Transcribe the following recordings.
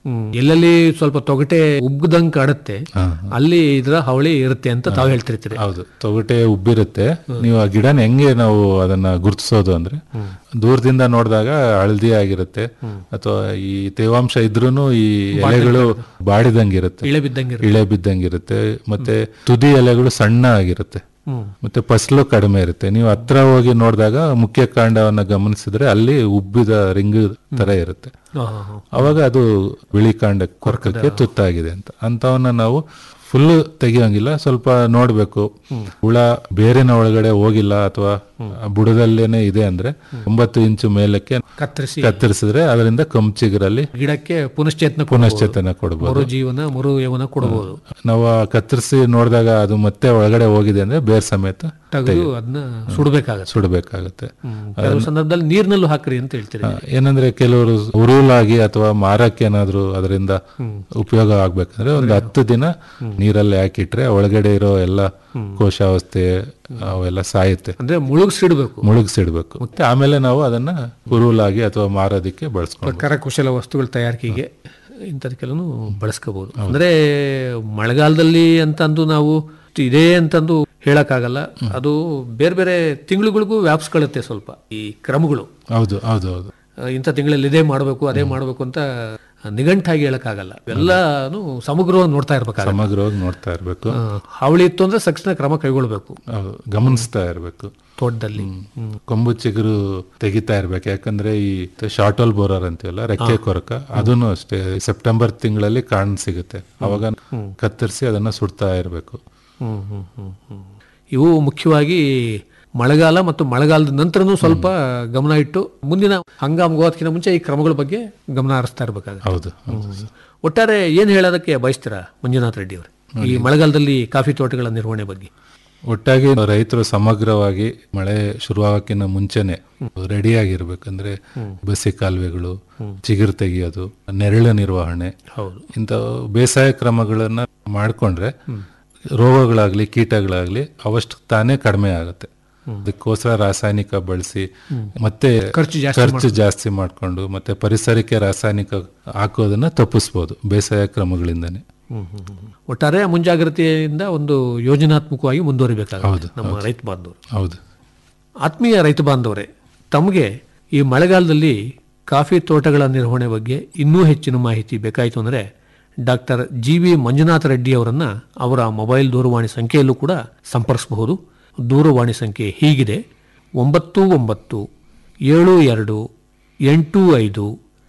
ಹ್ಮ್. ಎಲ್ಲೆಲ್ಲಿ ಸ್ವಲ್ಪ ತೊಗಟೆ ಉಗ್ಗದಂಗ್ ಕಾಡುತ್ತೆ ಹಾ, ಅಲ್ಲಿ ಇದರ ಹಾವಳಿ ಇರುತ್ತೆ ಅಂತ ತಾವು ಹೇಳ್ತಿರ್ತೀರಿ ಹೌದು ತೊಗಟೆ ಉಬ್ಬಿರುತ್ತೆ ನೀವು ಆ ಗಿಡನ ಹೆಂಗೆ ನಾವು ಅದನ್ನ ಗುರುತಿಸೋದು ಅಂದ್ರೆ ದೂರದಿಂದ ನೋಡಿದಾಗ ಹಳದಿ ಆಗಿರುತ್ತೆ ಅಥವಾ ಈ ತೇವಾಂಶ ಇದ್ರೂನು ಈ ಎಲೆಗಳು ಬಾಡಿದಂಗಿರುತ್ತೆ ಇಳೆ ಬಿದ್ದಂಗೆ ಇಳೆ ಬಿದ್ದಂಗಿರುತ್ತೆ ಮತ್ತೆ ತುದಿ ಎಲೆಗಳು ಸಣ್ಣ ಆಗಿರುತ್ತೆ ಹ್ಮ್. ಮತ್ತೆ ಫಸಲು ಕಡಿಮೆ ಇರುತ್ತೆ ನೀವು ಹತ್ರ ಹೋಗಿ ನೋಡಿದಾಗ ಮುಖ್ಯ ಕಾಂಡವನ್ನ ಗಮನಿಸಿದ್ರೆ ಅಲ್ಲಿ ಉಬ್ಬಿದ ರಿಂಗ್ ತರ ಇರುತ್ತೆ ಹಾ, ಹಾ, ಹಾ. ಅವಾಗ ಅದು ಬಿಳಿ ಕಾಂಡ ಕೊರಕಕ್ಕೆ ತುತ್ತಾಗಿದೆ ಅಂತ ಅಂತವನ್ನ ನಾವು ಫುಲ್ ತೆಗಿಯೋಂಗಿಲ್ಲ ಸ್ವಲ್ಪ ನೋಡ್ಬೇಕು ಹುಳ ಬೇರಿನ ಒಳಗಡೆ ಹೋಗಿಲ್ಲ ಅಥವಾ ಬುಡದಲ್ಲೇನೆ ಇದೆ ಅಂದ್ರೆ ಒಂಬತ್ತು ಇಂಚು ಮೇಲಕ್ಕೆ ಕತ್ತರಿಸಿ ಕತ್ತರಿಸಿದ್ರೆ ಅದರಿಂದ ಕಂಚಿಗರಲ್ಲಿ ಗಿಡಕ್ಕೆ ಪುನಶ್ಚೇತನ ಪುನಶ್ಚೇತನ ಕೊಡ್ಬೋದು ಮರು ಜೀವನ ಮರು ಯೌವನ ಕೊಡಬಹುದು ನಾವು ಆ ಕತ್ತರಿಸಿ ನೋಡಿದಾಗ ಅದು ಮತ್ತೆ ಒಳಗಡೆ ಹೋಗಿದೆ ಅಂದ್ರೆ ಬೇರ್ ಸಮೇತ ತೆಗೆದು ಅದನ್ನ ಸುಡಬೇಕಾಗತ್ತೆ ಸುಡಬೇಕಾಗುತ್ತೆ ಕೆಲವು ಸಂದರ್ಭದಲ್ಲಿ ನೀರ್ನಲ್ಲೂ ಹಾಕ್ರಿ ಅಂತ ಹೇಳ್ತೀರಿ ಆ, ಏನಂದ್ರೆ ಕೆಲವರು ಉರುಳಾಗಿ ಅಥವಾ ಮಾರಕ್ಕೆ ಏನಾದ್ರು ಅದರಿಂದ ಉಪಯೋಗ ಆಗ್ಬೇಕಂದ್ರೆ ಒಂದು ಹತ್ತು ದಿನ ನೀರಲ್ಲಿ ಹಾಕಿಟ್ರೆ ಒಳಗಡೆ ಇರೋ ಎಲ್ಲ ಕೋಶಾವಸ್ಥೆ ಅವೆಲ್ಲ ಸಾಯುತ್ತೆ ಅಂದ್ರೆ ಮುಳುಗಿಸಿಡ್ಬೇಕು ಮುಳುಗಿಸಿಡ್ಬೇಕು ಮತ್ತೆ ಆಮೇಲೆ ನಾವು ಅದನ್ನ ಉರುಳಾಗಿ ಅಥವಾ ಮಾರೋದಕ್ಕೆ ಬಳಸ್ಕೊಂಡು ಕರಕುಶಲ ವಸ್ತುಗಳ ತಯಾರಿಕೆಗೆ ಇಂಥದಕ್ಕೆಲ್ಲನು ಬಳಸ್ಕೋಬಹುದು ಅಂದ್ರೆ ಮಳೆಗಾಲದಲ್ಲಿ ಅಂತಂದು ನಾವು ಇದೆ ಅಂತಂದು ಹೇಳಕ್ಕಾಗಲ್ಲ ಅದು ಬೇರೆ ಬೇರೆ ತಿಂಗಳುಗಳಿಗೂ ವ್ಯಾಪಿಸ್ಕೊಳ್ಳುತ್ತೆ ಸ್ವಲ್ಪ ಈ ಕ್ರಮಗಳು ಹೌದು ಹೌದು ಹೌದು ಆ, ಇಂಥ ತಿಂಗಳಲ್ಲಿ ಇದೇ ಮಾಡಬೇಕು ಅದೇ ಮಾಡಬೇಕು ಅಂತ ನಿಘಂಟಾಗಿ ಹೇಳಕ್ಕಾಗಲ್ಲ ಎಲ್ಲಾನು ಸಮಗ್ರವಾಗಿ ನೋಡ್ತಾ ಇರ್ಬೇಕಾಗಲ್ಲ ಸಮಗ್ರವಾಗಿ ನೋಡ್ತಾ ಇರ್ಬೇಕು ಆ, ಹಾವಳಿ ಇತ್ತು ಅಂದ್ರೆ ತಕ್ಷಣ ಕ್ರಮ ಕೈಗೊಳ್ಬೇಕು ಹೌದು, ಗಮನಿಸ್ತಾ ಇರ್ಬೇಕು ತೋಟದಲ್ಲಿ ಕೊಂಬು ಚಿಗುರು ತೆಗಿತಾ ಇರ್ಬೇಕು ಯಾಕಂದ್ರೆ ಈ ಶಾರ್ಟಲ್ ಬೋರರ್ ಅಂತೀವಲ್ಲ ರೆಕ್ಕೆ ಕೊರಕ ಅದನ್ನು ಅಷ್ಟೇ ಸೆಪ್ಟೆಂಬರ್ ತಿಂಗಳಲ್ಲಿ ಕಾಣ್ ಸಿಗುತ್ತೆ ಅವಾಗ ಕತ್ತರಿಸಿ ಅದನ್ನ ಸುಡ್ತಾ ಇರ್ಬೇಕು ಹ್ಮ್, ಹ್ಮ್, ಹ್ಮ್, ಹ್ಮ್. ಇವು ಮುಖ್ಯವಾಗಿ ಮಳೆಗಾಲ ಮತ್ತು ಮಳೆಗಾಲದ ನಂತರನೂ ಸ್ವಲ್ಪ ಗಮನ ಇಟ್ಟು ಮುಂದಿನ ಹಂಗಾಮಗೋದಕ್ಕಿಂತ ಮುಂಚೆ ಈ ಕ್ರಮಗಳ ಬಗ್ಗೆ ಗಮನ ಹರಿಸ್ತಾ ಇರ್ಬೇಕಾಗುತ್ತೆ ಹೌದು ಹೌದು. ಒಟ್ಟಾರೆ ಏನ್ ಹೇಳೋದಕ್ಕೆ ಬಯಸ್ತೀರಾ ಮಂಜುನಾಥ್ ರೆಡ್ಡಿ ಅವರು ಈ ಮಳೆಗಾಲದಲ್ಲಿ ಕಾಫಿ ತೋಟಗಳ ನಿರ್ವಹಣೆ ಬಗ್ಗೆ ಒಟ್ಟಾಗಿ ರೈತರು ಸಮಗ್ರವಾಗಿ ಮಳೆ ಶುರುವಾಗಕ್ಕಿಂತ ಮುಂಚೆನೆ ರೆಡಿಯಾಗಿರ್ಬೇಕಂದ್ರೆ ಬಸಿ ಕಾಲುವೆಗಳು ಚಿಗುರು ತೆಗೆಯೋದು ನೆರಳು ನಿರ್ವಹಣೆ ಹೌದು ಇಂಥ ಬೇಸಾಯ ಕ್ರಮಗಳನ್ನ ಮಾಡ್ಕೊಂಡ್ರೆ ರೋಗಗಳಾಗ್ಲಿ ಕೀಟಗಳಾಗ್ಲಿ ಅವಷ್ಟು ತಾನೇ ಕಡಿಮೆ ಆಗುತ್ತೆ ಅದಕ್ಕೋಸ್ಕರ ರಾಸಾಯನಿಕ ಬಳಸಿ ಮತ್ತೆ ಖರ್ಚು ಜಾಸ್ತಿ ಖರ್ಚು ಜಾಸ್ತಿ ಮಾಡ್ಕೊಂಡು ಮತ್ತೆ ಪರಿಸರಕ್ಕೆ ರಾಸಾಯನಿಕ ಹಾಕೋದನ್ನ ತಪ್ಪಿಸ್ಬೋದು ಬೇಸಾಯ ಕ್ರಮಗಳಿಂದಾನೆ ಹ್ಮ್, ಹ್ಮ್, ಹ್ಮ್. ಒಟ್ಟಾರೆ ಮುಂಜಾಗ್ರತೆಯಿಂದ ಒಂದು ಯೋಜನಾತ್ಮಕವಾಗಿ ಮುಂದುವರಿಬೇಕಾಗುತ್ತೆ ನಮ್ಮ ರೈತ ಬಾಂಧವರು ಹೌದು ಆತ್ಮೀಯ ರೈತ ಬಾಂಧವರೇ ತಮಗೆ ಈ ಮಳೆಗಾಲದಲ್ಲಿ ಕಾಫಿ ತೋಟಗಳ ನಿರ್ವಹಣೆ ಬಗ್ಗೆ ಇನ್ನೂ ಹೆಚ್ಚಿನ ಮಾಹಿತಿ ಬೇಕಾಯಿತು ಅಂದರೆ doctor G V Manjunatha Reddy ಅವರನ್ನು ಅವರ ಮೊಬೈಲ್ ದೂರವಾಣಿ ಸಂಖ್ಯೆಯಲ್ಲೂ ಕೂಡ ಸಂಪರ್ಕಿಸಬಹುದು ದೂರವಾಣಿ ಸಂಖ್ಯೆ ಹೀಗಿದೆ ಒಂಬತ್ತು ಒಂಬತ್ತು ಏಳು ಎರಡು ಎಂಟು ಐದು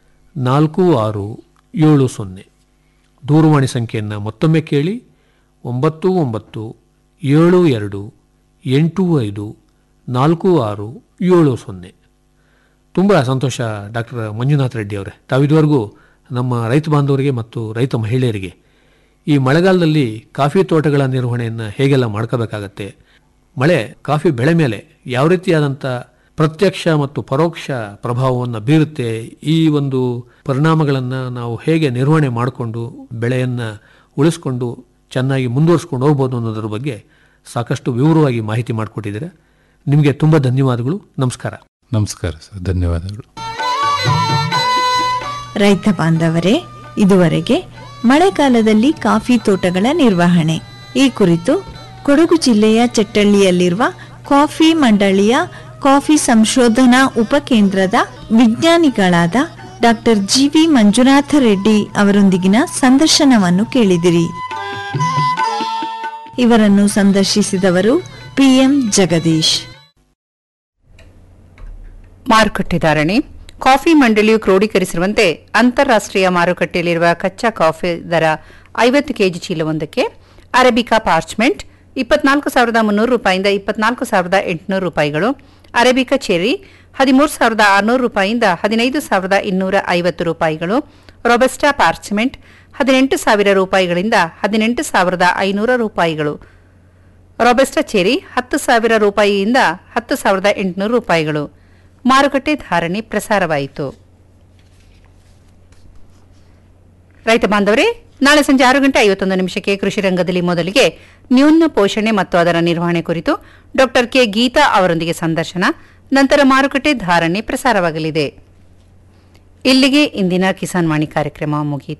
ನಾಲ್ಕು ಆರು ಏಳು ಸೊನ್ನೆ ದೂರವಾಣಿ ಸಂಖ್ಯೆಯನ್ನು ಮತ್ತೊಮ್ಮೆ ಕೇಳಿ ಒಂಬತ್ತು ಒಂಬತ್ತು ಏಳು ಎರಡು ಎಂಟು ಐದು ನಾಲ್ಕು ಆರು ಏಳು ಸೊನ್ನೆ ತುಂಬ ಸಂತೋಷ ಡಾಕ್ಟರ್ ಮಂಜುನಾಥ್ ರೆಡ್ಡಿ ಅವರೇ ತಾವಿದುವರೆಗೂ ನಮ್ಮ ರೈತ ಬಾಂಧವರಿಗೆ ಮತ್ತು ರೈತ ಮಹಿಳೆಯರಿಗೆ ಈ ಮಳೆಗಾಲದಲ್ಲಿ ಕಾಫಿ ತೋಟಗಳ ನಿರ್ವಹಣೆಯನ್ನು ಹೇಗೆಲ್ಲ ಮಾಡ್ಕೋಬೇಕಾಗತ್ತೆ ಮಳೆ ಕಾಫಿ ಬೆಳೆ ಮೇಲೆ ಯಾವ ರೀತಿಯಾದಂಥ ಪ್ರತ್ಯಕ್ಷ ಮತ್ತು ಪರೋಕ್ಷ ಪ್ರಭಾವವನ್ನು ಬೀರುತ್ತೆ ಈ ಒಂದು ಪರಿಣಾಮಗಳನ್ನು ನಾವು ಹೇಗೆ ನಿರ್ವಹಣೆ ಮಾಡಿಕೊಂಡು ಬೆಳೆಯನ್ನು ಉಳಿಸ್ಕೊಂಡು ಚೆನ್ನಾಗಿ ಮುಂದುವರಿಸ್ಕೊಂಡು ಹೋಗ್ಬೋದು ಅನ್ನೋದ್ರ ಬಗ್ಗೆ ಸಾಕಷ್ಟು ವಿವರವಾಗಿ ಮಾಹಿತಿ ಮಾಡಿಕೊಟ್ಟಿದ್ದೀರಾ ನಿಮಗೆ ತುಂಬ ಧನ್ಯವಾದಗಳು ನಮಸ್ಕಾರ ನಮಸ್ಕಾರ ಸರ್ ಧನ್ಯವಾದಗಳು ರೈತ ಬಾಂಧವರೇ ಇದುವರೆಗೆ ಮಳೆಗಾಲದಲ್ಲಿ ಕಾಫಿ ತೋಟಗಳ ನಿರ್ವಹಣೆ ಈ ಕುರಿತು ಕೊಡಗು ಜಿಲ್ಲೆಯ ಚಟ್ಟಳ್ಳಿಯಲ್ಲಿರುವ ಕಾಫಿ ಮಂಡಳಿಯ ಕಾಫಿ ಸಂಶೋಧನಾ ಉಪಕೇಂದ್ರದ ವಿಜ್ಞಾನಿಗಳಾದ ಡಾಕ್ಟರ್ ಜಿವಿ ಮಂಜುನಾಥ ರೆಡ್ಡಿ ಅವರೊಂದಿಗಿನ ಸಂದರ್ಶನವನ್ನು ಕೇಳಿದಿರಿ ಇವರನ್ನು ಸಂದರ್ಶಿಸಿದವರು ಪಿಎಂ ಜಗದೀಶ್ ಮಾರುಕಟ್ಟೆ ಧಾರಣೆ ಕಾಫಿ ಮಂಡಳಿಯು ಕ್ರೋಢೀಕರಿಸಿರುವಂತೆ ಅಂತಾರಾಷ್ಟ್ರೀಯ ಮಾರುಕಟ್ಟೆಯಲ್ಲಿರುವ ಕಚ್ಚಾ ಕಾಫಿ ದರ ಐವತ್ತು ಕೆಜಿ ಚೀಲವೊಂದಕ್ಕೆ ಅರೇಬಿಕಾ ಪಾರ್ಚ್ಮೆಂಟ್ ಇಪ್ಪತ್ನಾಲ್ಕು ಸಾವಿರದ ಮುನ್ನೂರು ರೂಪಾಯಿಂದ ಇಪ್ಪತ್ನಾಲ್ಕು ಸಾವಿರದ ಎಂಟುನೂರು ರೂಪಾಯಿಗಳು ಅರೇಬಿಕಾ ಚೆರಿ ಹದಿಮೂರು ಸಾವಿರದ ಆರುನೂರು ರೂಪಾಯಿಯಿಂದ ಹದಿನೈದು ಸಾವಿರದ ಇನ್ನೂರ ಐವತ್ತು ರೂಪಾಯಿಗಳು ರೊಬೆಸ್ಟಾ ಪಾರ್ಚ್ಮೆಂಟ್ ಹದಿನೆಂಟು ಸಾವಿರ ರೂಪಾಯಿಗಳಿಂದ ಹದಿನೆಂಟು ಸಾವಿರದ ಐನೂರ ರೂಪಾಯಿಗಳು ರೊಬೆಸ್ಟಾ ಚೆರಿ ಹತ್ತು ಸಾವಿರ ರೂಪಾಯಿಯಿಂದ ಹತ್ತು ಸಾವಿರದ ಎಂಟುನೂರು ರೂಪಾಯಿಗಳು ಮಾರುಕಟ್ಟೆ ಧಾರಣೆ ಪ್ರಸಾರವಾಯಿತು ರೈತ ಬಾಂಧವರೇ ನಾಳೆ ಸಂಜೆ ಆರು ಗಂಟೆ ಐವತ್ತೊಂದು ನಿಮಿಷಕ್ಕೆ ಕೃಷಿ ರಂಗದಲ್ಲಿ ಮೊದಲಿಗೆ ನ್ಯೂನ ಪೋಷಣೆ ಮತ್ತು ಅದರ ನಿರ್ವಹಣೆ ಕುರಿತು ಡಾಕ್ಟರ್ ಕೆ ಗೀತಾ ಅವರೊಂದಿಗೆ ಸಂದರ್ಶನ ನಂತರ ಮಾರುಕಟ್ಟೆ ಧಾರಣೆ ಪ್ರಸಾರವಾಗಲಿದೆ ಇಲ್ಲಿಗೆ ಇಂದಿನ ಕಿಸಾನ್ ವಾಣಿ ಕಾರ್ಯಕ್ರಮ ಮುಗಿಯಿತು